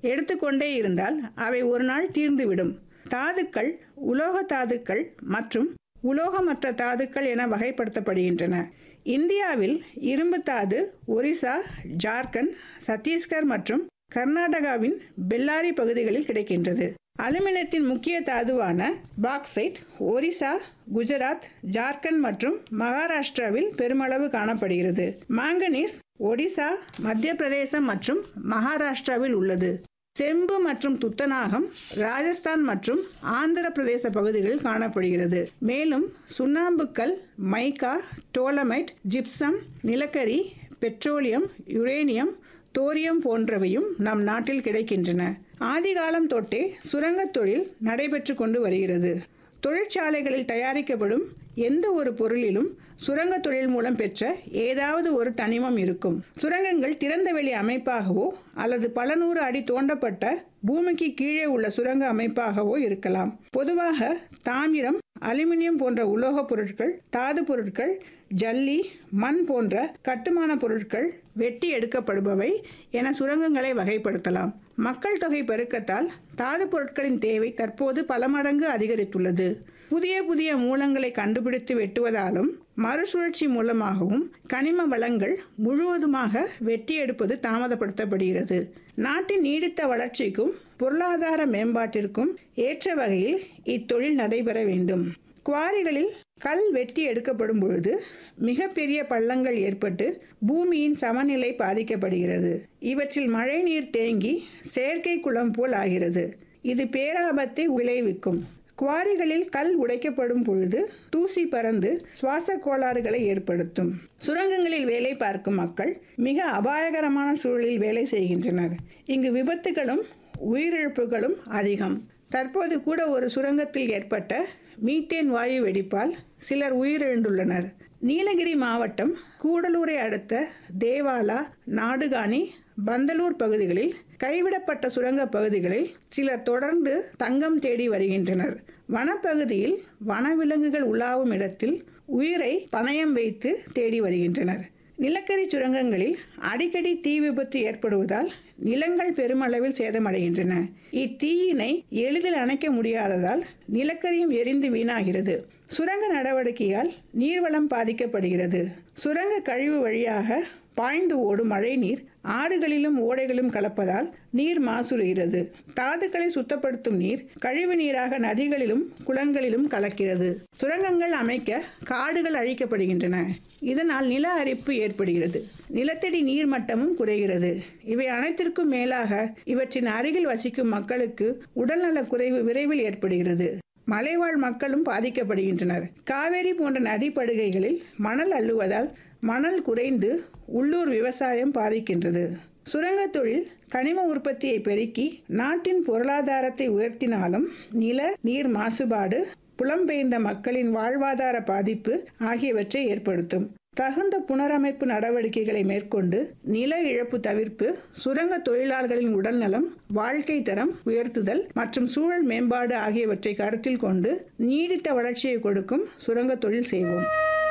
எடுத்துக்கொண்டே இருந்தால் அவை ஒரு நாள் தீர்ந்துவிடும் தாதுக்கள் உலோக தாதுக்கள் மற்றும் உலோகமற்ற தாதுக்கள் என வகைப்படுத்தப்படுகின்றன இந்தியாவில் இரும்பு தாது ஒரிசா ஜார்க்கண்ட் சத்தீஸ்கர் மற்றும் கர்நாடகாவின் பெல்லாரி பகுதிகளில் கிடைக்கின்றது அலுமினியத்தின் முக்கிய தாதுவான பாக்சைட் ஒரிசா குஜராத் ஜார்க்கண்ட் மற்றும் மகாராஷ்டிராவில் பெருமளவு காணப்படுகிறது மாங்கனீஸ் ஒடிசா மத்திய பிரதேசம் மற்றும் மகாராஷ்டிராவில் உள்ளது செம்பு மற்றும் துத்தநாகம் ராஜஸ்தான் மற்றும் ஆந்திர பிரதேச பகுதிகளில் காணப்படுகிறது மேலும் சுண்ணாம்புக்கல் மைக்கா டோலமைட் ஜிப்சம் நிலக்கரி பெட்ரோலியம் யுரேனியம் தோரியம் போன்றவையும் நம் நாட்டில் கிடைக்கின்றன ஆதிகாலம் தொட்டே சுரங்கத் தொழில் நடைபெற்று கொண்டு வருகிறது தொழிற்சாலைகளில் தயாரிக்கப்படும் எந்த ஒரு பொருளிலும் சுரங்க தொழில் மூலம் பெற்ற ஏதாவது ஒரு தனிமம் இருக்கும் சுரங்கங்கள் திறந்த வெளி அமைப்பாகவோ அல்லது பல நூறு அடி தோண்டப்பட்ட பூமிக்கு கீழே உள்ள சுரங்க அமைப்பாகவோ இருக்கலாம் பொதுவாக தாமிரம் அலுமினியம் போன்ற உலோகப் பொருட்கள் தாது பொருட்கள் ஜல்லி மண் போன்ற கட்டுமான பொருட்கள் வெட்டி எடுக்கப்படுபவை என சுரங்கங்களை வகைப்படுத்தலாம் மக்கள் தொகை பெருக்கத்தால் தாது பொருட்களின் தேவை தற்போது பல மடங்கு அதிகரித்துள்ளது புதிய புதிய மூலங்களை கண்டுபிடித்து வெட்டுவதாலும் மறுசுழற்சி மூலமாகவும் கனிம வளங்கள் முழுவதுமாக வெட்டி எடுப்பது தாமதப்படுத்தப்படுகிறது நாட்டின் நீடித்த வளர்ச்சிக்கும் பொருளாதார மேம்பாட்டிற்கும் ஏற்ற வகையில் இத்தொழில் நடைபெற வேண்டும் குவாரிகளில் கல் வெட்டி எடுக்கப்படும் பொழுது மிகப்பெரிய பள்ளங்கள் ஏற்பட்டு பூமியின் சமநிலை பாதிக்கப்படுகிறது இவற்றில் மழைநீர் தேங்கி செயற்கை குளம் போல் ஆகிறது இது பேராபத்தை விளைவிக்கும் குவாரிகளில் கல் உடைக்கப்படும் பொழுது தூசி பறந்து சுவாச கோளாறுகளை ஏற்படுத்தும் சுரங்கங்களில் வேலை பார்க்கும் மக்கள் மிக அபாயகரமான சூழலில் வேலை செய்கின்றனர் இங்கு விபத்துகளும் உயிரிழப்புகளும் அதிகம் தற்போது கூட ஒரு சுரங்கத்தில் ஏற்பட்ட மீத்தேன் வாயு வெடிப்பால் சிலர் உயிரிழந்துள்ளனர் நீலகிரி மாவட்டம் கூடலூரை அடுத்த தேவாலா நாடுகாணி பந்தலூர் பகுதிகளில் கைவிடப்பட்ட சுரங்க பகுதிகளில் சிலர் தொடர்ந்து தங்கம் தேடி வருகின்றனர் வனப்பகுதியில் வனவிலங்குகள் உலாவும் இடத்தில் உயிரை பணயம் வைத்து தேடி வருகின்றனர் நிலக்கரி சுரங்கங்களில் அடிக்கடி தீ விபத்து ஏற்படுவதால் நிலங்கள் பெருமளவில் சேதமடைகின்றன இத்தீயினை எளிதில் அணைக்க முடியாததால் நிலக்கரியும் எரிந்து வீணாகிறது சுரங்க நடவடிக்கையால் நீர்வளம் பாதிக்கப்படுகிறது சுரங்க கழிவு வழியாக பாய்ந்து ஓடும் மழை நீர் ஆறுகளிலும் ஓடைகளும் கலப்பதால் நீர் மாசுறுகிறது தாதுக்களை சுத்தப்படுத்தும் நீர் கழிவு நீராக நதிகளிலும் குளங்களிலும் கலக்கிறது சுரங்கங்கள் அமைக்க காடுகள் அழிக்கப்படுகின்றன இதனால் நில அரிப்பு ஏற்படுகிறது நிலத்தடி நீர் மட்டமும் குறைகிறது இவை அனைத்திற்கும் மேலாக இவற்றின் அருகில் வசிக்கும் மக்களுக்கு உடல்நலக் குறைவு விரைவில் ஏற்படுகிறது மலைவாழ் மக்களும் பாதிக்கப்படுகின்றனர் காவேரி போன்ற நதிப்படுகைகளில் மணல் அள்ளுவதால் மணல் குறைந்து உள்ளூர் விவசாயம் பாதிக்கின்றது சுரங்கத் தொழில் கனிம உற்பத்தியை பெருக்கி நாட்டின் பொருளாதாரத்தை உயர்த்தினாலும் நில நீர் மாசுபாடு புலம்பெயர்ந்த மக்களின் வாழ்வாதார பாதிப்பு ஆகியவற்றை ஏற்படுத்தும் தகுந்த புனரமைப்பு நடவடிக்கைகளை மேற்கொண்டு நில இழப்பு தவிர்ப்பு சுரங்க தொழிலாளர்களின் உடல்நலம் வாழ்க்கை தரம் உயர்த்துதல் மற்றும் சூழல் மேம்பாடு ஆகியவற்றை கருத்தில் கொண்டு நீடித்த வளர்ச்சியை கொடுக்கும் சுரங்க தொழில் செய்வோம்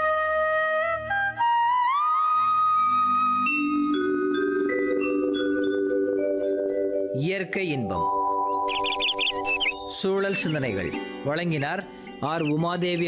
இயற்கை இன்பம் சூழல் சிந்தனைகள் வழங்கினார் ஆர் உமாதேவி